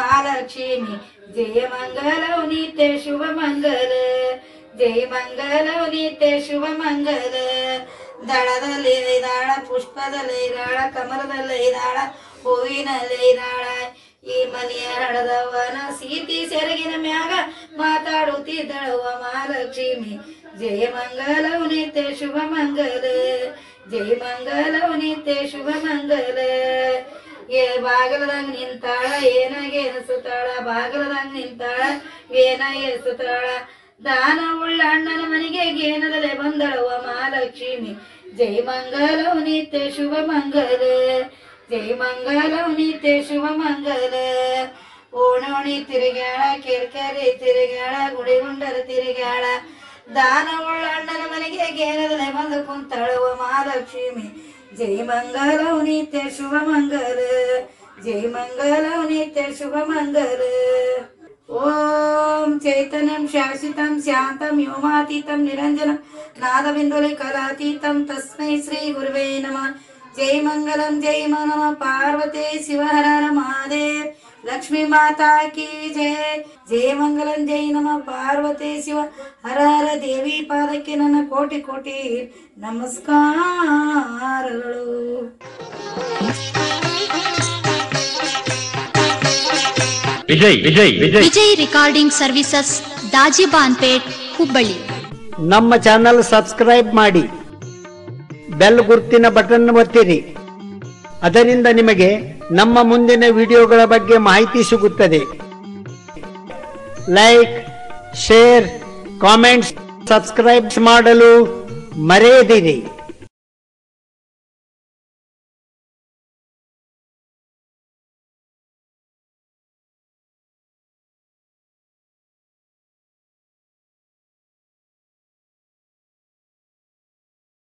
ಮಹಾಲಕ್ಷ್ಮಿ ಜಯ ಮಂಗಲವು ನಿತ್ಯ ಶುಭ ಮಂಗಲ ಜಯ ಮಂಗಲವು ನಿತ್ಯ ಶುಭ ಮಂಗಲ ದಳದಲ್ಲಿ ಇದಾಳ ಪುಷ್ಪದಲ್ಲಿ ಇದಾಳ ಕಮಲದಲ್ಲಿ ಇದಾಳ ಹೂವಿನಲ್ಲಿ ಇದಾಳ ಈ ಮನೆಯ ಹಡದವನ ಸೀತಿ ಸೆರಗಿನ ಮ್ಯಾಗ ಮಾತಾಡುತ್ತಿದ್ದಳವ ಮಹಾಲಕ್ಷ್ಮಿ ಜಯ ಮಂಗಲವು ನಿತ್ಯ ಶುಭ ಮಂಗಲ ಜಯ ಮಂಗಲವು ನಿತ್ಯ ಶುಭ ಮಂಗಲ ಏ ಬಾಗಲದಂಗ ನಿಂತಾಳ ಏನಾಗೆ ಎನಿಸುತ್ತಾಳ ಬಾಗಲದಂಗ ನಿಂತಾಳ ಏನ ಎನಿಸುತ್ತಾಳ ದಾನ ಉಳ್ಳ ಅಣ್ಣನ ಮನೆಗೆ ಗೇನದಲೆ ಬಂದಳವ ಮಹಾಲಕ್ಷ್ಮಿ ಜೈ ಮಂಗಲವು ನಿತ್ಯ ಶುಭ ಮಂಗಲ ಜೈ ಮಂಗಲವು ನಿತ್ಯ ಶುಭ ಮಂಗಲ ಓಣೋಣಿ ತಿರುಗಾಳ ಕೆರ್ಕೆರೆ ತಿರುಗಾಳ ಗುಡಿಗುಂಡರ ತಿರುಗಾಳ ದಾನ ಉಳ್ಳ ಅಣ್ಣನ ಮನೆಗೆ ಗೇನದಲೆ ಬಂದು ಕುಂತಳವ ಮಹಾಲಕ್ಷ್ಮಿ ಜೈ ಮಂಗಲವು ನಿತ್ಯ ಶುಭ ಮಂಗಲ ಜೈ ಮಂಗಲವು ನಿತ್ಯ ಶುಭ ಮಂಗಲ ಓಂ ಚೈತನ್ಯಂ ಶಾಶ್ವತಂ ಶಾಂತಂ ವ್ಯೋಮಾತೀತಂ ನಿರಂಜನಂ ನಾದಬಿಂದುಲಿ ಕಲಾತೀತಂ ತಸ್ಮೈ ಶ್ರೀ ಗುರುವೇ ನಮಃ ಜೈ ಮಂಗಲಂ ಜೈ ನಮ ಪಾರ್ವತಿ ಶಿವಹರ ಮಹಾದೇವ್ ಲಕ್ಷ್ಮೀ ಮಾತಾ ಕಿ ಜಯ ಜಯ ಮಂಗಲಂ ಜೈ ನಮ ಪಾರ್ವತಿ ಶಿವ ಹರ ಹರ ದೇವಿ ಪಾದಕ್ಕೆ ನನ್ನ ಕೋಟಿ ಕೋಟಿ ನಮಸ್ಕಾರಗಳು ವಿಜಯ್ ವಿಜಯ್ ವಿಜಯ್ ವಿಜಯ್ ರಿಕಾರ್ಡಿಂಗ್ ಸರ್ವಿಸಸ್ ದಾಜಿಬಾನ್ಪೇಟ್ ಹುಬ್ಬಳ್ಳಿ ನಮ್ಮ ಚಾನಲ್ ಸಬ್ಸ್ಕ್ರೈಬ್ ಮಾಡಿ ಬೆಲ್ ಗುರ್ತಿನ ಬಟನ್ ಒತ್ತಿರಿ ಅದರಿಂದ ನಿಮಗೆ ನಮ್ಮ ಮುಂದಿನ ವಿಡಿಯೋಗಳ ಬಗ್ಗೆ ಮಾಹಿತಿ ಸಿಗುತ್ತದೆ ಲೈಕ್ ಶೇರ್ ಕಾಮೆಂಟ್ಸ್ ಸಬ್ಸ್ಕ್ರೈಬ್ ಮಾಡಲು ಮರೆಯದಿರಿ